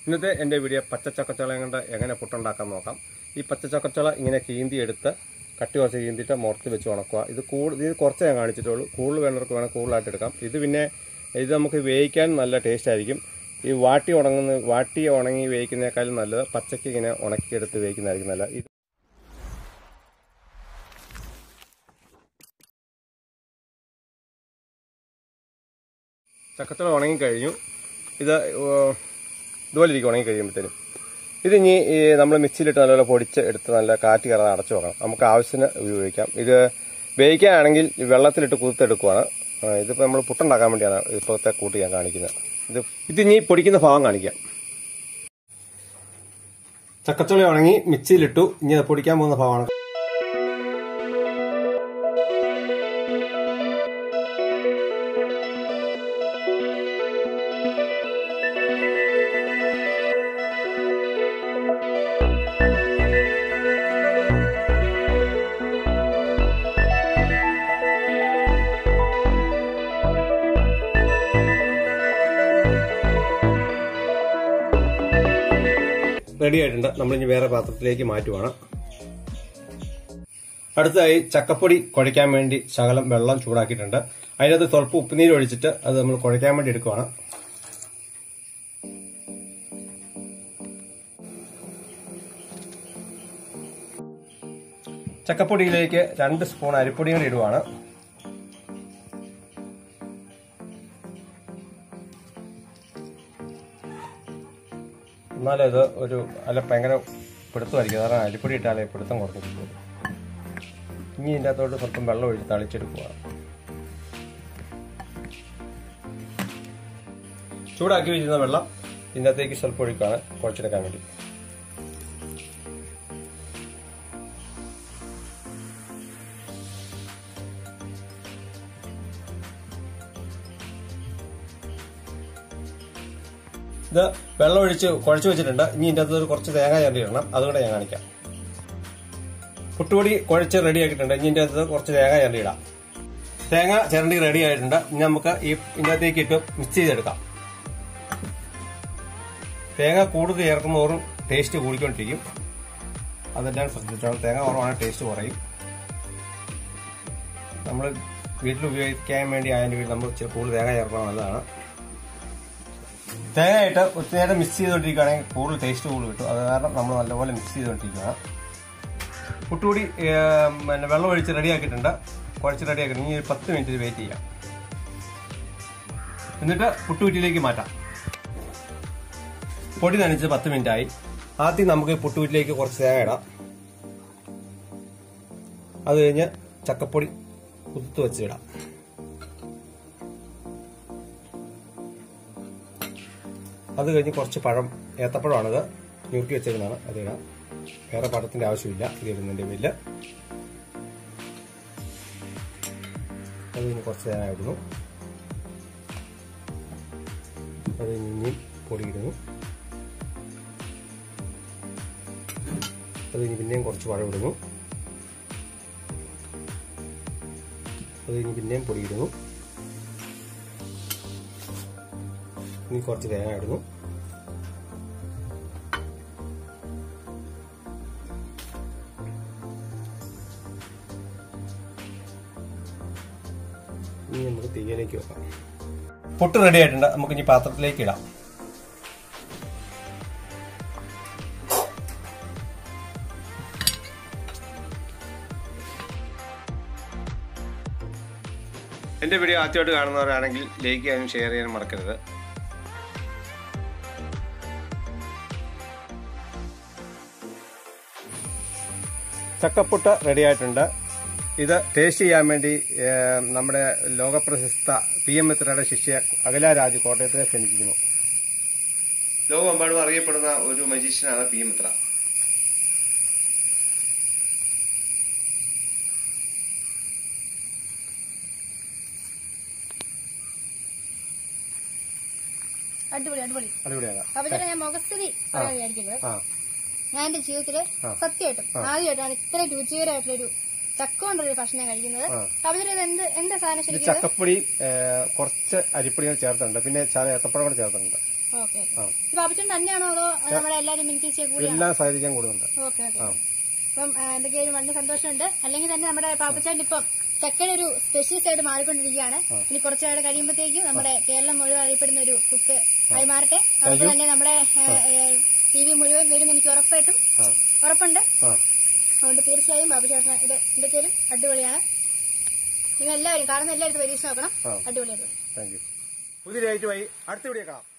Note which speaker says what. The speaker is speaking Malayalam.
Speaker 1: ഇന്നത്തെ എൻ്റെ വീഡിയോ പച്ചച്ചക്കച്ചോളയും കൊണ്ട് എങ്ങനെ പുട്ടുണ്ടാക്കാൻ നോക്കാം ഈ പച്ചച്ചക്കച്ചോള ഇങ്ങനെ കീന്തി എടുത്ത് കട്ടി കുറച്ച് കീന്തിയിട്ട് മുറത്ത് വെച്ച് ഉണക്കുക ഇത് കൂടുതൽ ഇത് കുറച്ച് ഞാൻ കാണിച്ചിട്ടുള്ളൂ കൂടുതൽ വേണ്ടവർക്ക് വേണം കൂടുതലായിട്ട് എടുക്കാം ഇത് പിന്നെ ഇത് നമുക്ക് വേവിക്കാൻ നല്ല ടേസ്റ്റ് ആയിരിക്കും ഈ വാട്ടി ഉണങ്ങുന്ന വാട്ടി ഉണങ്ങി വേവിക്കുന്നതിനേക്കാളും നല്ലത് പച്ചയ്ക്ക് ഇങ്ങനെ ഉണക്കിയെടുത്ത് വേവിക്കുന്നതായിരിക്കും നല്ലത് ഇത് ചക്കച്ചോള ഉണങ്ങി കഴിഞ്ഞു ഇത് ഏഹ്, ഇതുപോലെ ഇരിക്കും ഉണങ്ങി കഴിയുമ്പോഴത്തേനും ഇത് ഇനി നമ്മൾ മിക്സിയിലിട്ട് നല്ലപോലെ പൊടിച്ച് എടുത്ത് നല്ല കാറ്റ് കയറാതെ അടച്ചു വെക്കണം നമുക്ക് ആവശ്യത്തിന് ഉപയോഗിക്കാം ഇത് വേവിക്കാനാണെങ്കിൽ ഈ വെള്ളത്തിലിട്ട് കുതിർത്തെടുക്കുവാണ് ആ, ഇതിപ്പോൾ നമ്മൾ പുട്ടുണ്ടാക്കാൻ വേണ്ടിയാണ് ഇപ്പോഴത്തെ കൂട്ടി ഞാൻ കാണിക്കുന്നത് ഇത് ഇത് ഇനി പൊടിക്കുന്ന ഭാഗം കാണിക്കാം ചക്കച്ചുളി ഉണങ്ങി മിക്സിയിലിട്ടു ഇനി അത് പൊടിക്കാൻ പോകുന്ന ഭാഗമാണ് റെഡി ആയിട്ടുണ്ട് നമ്മൾ ഇനി വേറെ പാത്രത്തിലേക്ക് മാറ്റുവാണ് അടുത്തതായി ചക്കപ്പൊടി കുഴയ്ക്കാൻ വേണ്ടി ശകലം വെള്ളം ചൂടാക്കിയിട്ടുണ്ട് അതിനകത്ത് സ്വല്പം ഉപ്പുനീര് ഒഴിച്ചിട്ട് അത് നമ്മൾ കുഴയ്ക്കാൻ വേണ്ടി എടുക്കുവാണ് ചക്കപ്പൊടിയിലേക്ക് രണ്ട് സ്പൂൺ അരിപ്പൊടി കൂടി ഇടുവാണ് എന്നാലും ഇത് ഒരു അല്ല ഭയങ്കര പിടുത്തമായിരിക്കും കാരണം അരിപ്പൊടി ഇട്ടാലേ പിടുത്തം കുറഞ്ഞു കിട്ടുള്ളൂ ഇനി ഇതിൻ്റെ അകത്തോട്ട് സ്വല്പം വെള്ളം ഒഴിച്ച് തളിച്ചെടുക്കുക ചൂടാക്കി വെച്ചിരുന്ന വെള്ളം ഇതിൻ്റെ അകത്തേക്ക് സ്വല്പം ഒഴിക്കുകയാണ് കുഴച്ചെടുക്കാൻ വേണ്ടി ഇത് വെള്ളം ഒഴിച്ച് കുഴച്ച് വെച്ചിട്ടുണ്ട് ഇനി ഇതിൻ്റെ അകത്ത് ഒരു കുറച്ച് തേങ്ങ ചേർത്തി ഇടണം അതുകൂടെ ഞാൻ കാണിക്കാം പുട്ടുപൊടി കുഴച്ച് റെഡി ആക്കിയിട്ടുണ്ട് ഇനി ഇതിൻ്റെ അകത്ത് കുറച്ച് തേങ്ങ ചേർത്തി ഇടാം തേങ്ങ ചിരണ്ടി റെഡി ആയിട്ടുണ്ട് ഇനി നമുക്ക് ഈ ഇതിൻ്റെ അകത്തേക്ക് ഇട്ട് മിക്സ് ചെയ്തെടുക്കാം തേങ്ങ കൂടുതൽ ചേർക്കുമ്പോറും ടേസ്റ്റ് കൂടിക്കൊണ്ടിരിക്കും അതെല്ലാം ശ്രദ്ധിച്ചോളാം തേങ്ങ കുറവാണ് ടേസ്റ്റ് കുറയും നമ്മൾ വീട്ടിൽ ഉപയോഗിക്കാൻ വേണ്ടി ആയതിൻ്റെ പേരിൽ നമ്മൾ ഇച്ചിരി കൂടുതൽ തേങ്ങ ചേർക്കണം നല്ലതാണ് തേങ്ങയായിട്ട് ഒത്തിരി നേരം മിക്സ് ചെയ്തുകൊണ്ടിരിക്കുകയാണെങ്കിൽ കൂടുതൽ ടേസ്റ്റ് കൂടുതൽ കിട്ടും അത് കാരണം നമ്മൾ നല്ലപോലെ മിക്സ് ചെയ്തുകൊണ്ടിരിക്കുകയാണ് പുട്ടുകൂടി ഏം, പിന്നെ വെള്ളം ഒഴിച്ച് റെഡിയാക്കിയിട്ടുണ്ട് കുഴച്ച് റെഡിയാക്കി ഇനി ഒരു പത്ത് മിനിറ്റ് വെയിറ്റ് ചെയ്യാം എന്നിട്ട് പുട്ടുകുറ്റിയിലേക്ക് മാറ്റാം പൊടി നനച്ച് പത്ത് മിനിറ്റ് ആയി ആദ്യം നമുക്ക് പുട്ടുകുറ്റിയിലേക്ക് കുറച്ച് തേങ്ങ ഇടാം അത് കഴിഞ്ഞ് ചക്കപ്പൊടി കുത്തു വെച്ച് ഇടാം അത് കഴിഞ്ഞ് കുറച്ച് പഴം ഏത്തപ്പഴമാണിത് ഞുറുക്കി വെച്ചേക്കുന്നതാണ് അത് ഇടാം വേറെ പഴത്തിന്റെ ആവശ്യമില്ല ഇത് ഇടുന്നതിന്റെ പേരിൽ അത് കഴിഞ്ഞ് കുറച്ച് തേങ്ങ ഇടുന്നു അത് കഴിഞ്ഞ് ഇനിയും പൊടി ഇടുന്നു അത് കഴിഞ്ഞ് പിന്നെയും കുറച്ച് പഴം ഇടുന്നു അത് കഴിഞ്ഞ് പിന്നെയും പൊടി ഇടുന്നു ഇനി കുറച്ച് തേങ്ങ ഇടുന്നു ഇനി നമുക്ക് തീയിലേക്ക് വെക്കാം പുട്ട് റെഡി ആയിട്ടുണ്ട് നമുക്ക് ഇനി പാത്രത്തിലേക്ക് ഇടാം എന്റെ വീഡിയോ ആദ്യമായിട്ട് കാണുന്നവരാണെങ്കിൽ ലൈക്ക് ചെയ്യാനും ഷെയർ ചെയ്യാനും മറക്കരുത് ചക്കപ്പുട്ട് റെഡി ആയിട്ടുണ്ട് ഇത് ടേസ്റ്റ് ചെയ്യാൻ വേണ്ടി ഏഹ്, നമ്മുടെ ലോകപ്രശസ്ത പി എം മിത്രയുടെ ശിഷ്യ അഖില രാജ് കോട്ടയത്തിനെ ക്ഷണിക്കുന്നു ലോകമെമ്പാടും അറിയപ്പെടുന്ന ഒരു മജീഷ്യനാണ് പി എം മിത്ര
Speaker 2: അടിപൊളി അടിപൊളി
Speaker 1: അടിപൊളിയാണ്
Speaker 2: അപ്പൊ ചേട്ടാ ഞാൻ മുഖസ്തുതി പറയാൻ വിചാരിക്കുന്നത്
Speaker 1: ആ
Speaker 2: ഞാൻ എന്റെ ജീവിതത്തില് സത്യമായിട്ടും ആദ്യമായിട്ടാണ് ഇത്ര രുചികരമായിട്ടുള്ളൊരു ചക്ക കൊണ്ടൊരു ഭക്ഷണം കഴിക്കുന്നത് അപ്പൊ ചേട്ടാ ഇത് എന്ത് എന്താ സാധനം
Speaker 1: ഇത്
Speaker 2: ശരിക്കും
Speaker 1: ചക്കപ്പൊടി ഏഹ്, കുറച്ച് അരിപ്പൊടികൾ ചേർത്തിട്ടുണ്ട് പിന്നെ ചാല ഏത്തപ്പഴം കൂടെ ചേർത്തിട്ടുണ്ട്
Speaker 2: ഓക്കെ
Speaker 1: ആ.
Speaker 2: പാപ്പച്ചൻ തന്നെയാണോ അതോ നമ്മുടെ എല്ലാരും മിനിറ്റ് കൂടിയാണോ
Speaker 1: എല്ലാം സഹകരിക്കാൻ കൂടുന്നുണ്ട്
Speaker 2: ഓക്കെ ഓക്കെ അപ്പം ആ, എന്തൊക്കെയായാലും വളരെ സന്തോഷമുണ്ട് അല്ലെങ്കിൽ തന്നെ നമ്മുടെ പാപ്പച്ചാൻ ഇപ്പം ചക്കയുടെ ഒരു സ്പെഷ്യലിസ്റ്റ് ആയിട്ട് മാറിക്കൊണ്ടിരിക്കുകയാണ് ഇനി കുറച്ചുനാൾ കഴിയുമ്പോഴത്തേക്ക് നമ്മുടെ കേരളം മുഴുവൻ അറിയപ്പെടുന്ന ഒരു കുക്ക് ആയി മാറട്ടെ അതുകൊണ്ട് തന്നെ നമ്മുടെ ടി വി മുഴുവൻ വരും എനിക്ക് ഉറപ്പായിട്ടും
Speaker 1: ആ
Speaker 2: ഉറപ്പുണ്ട്
Speaker 1: ആ
Speaker 2: അതുകൊണ്ട് തീർച്ചയായും ബാബുചേട്ടന് ഇത് എന്തൊക്കെയാലും അടിപൊളിയാണ് നിങ്ങൾ എല്ലാവരും കാണുന്ന എല്ലാവരും പരീക്ഷ നോക്കണം
Speaker 1: ആ.
Speaker 2: അടിപൊളിയായിട്ട്
Speaker 1: താങ്ക് യു പുതിയ ലൈറ്റുമായി അടുത്ത വീഡിയോ കാണാം